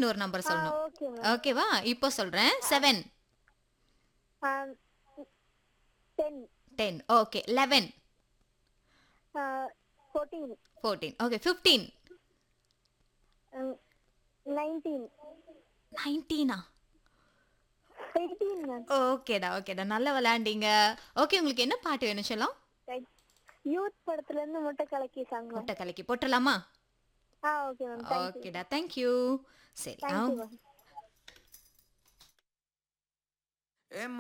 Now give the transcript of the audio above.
இன்னொரு நம்பர் சொல்லணும் okay ma'am ஓகேவா இப்போ சொல்றேன் seven ten ten okay eleven fourteen fourteen okay fifteen nineteen நைன்டீனா எயிட்டீன் மேம் ஓகேடா ஓகேடா நல்லா விளையாண்டீங்க ஓகே உங்களுக்கு என்ன பாட்டு வேணும் சொல்லும் யூத் படத்துல இருந்து முட்டை கலக்கி சாங் மேம் முட்டை கலக்கி போட்டுடலாமா ஆ ஓகே மேம் தேங்க்யூ ஓகேடா தேங்க்யூ சரி தேங்க்யூ மேம் ஏ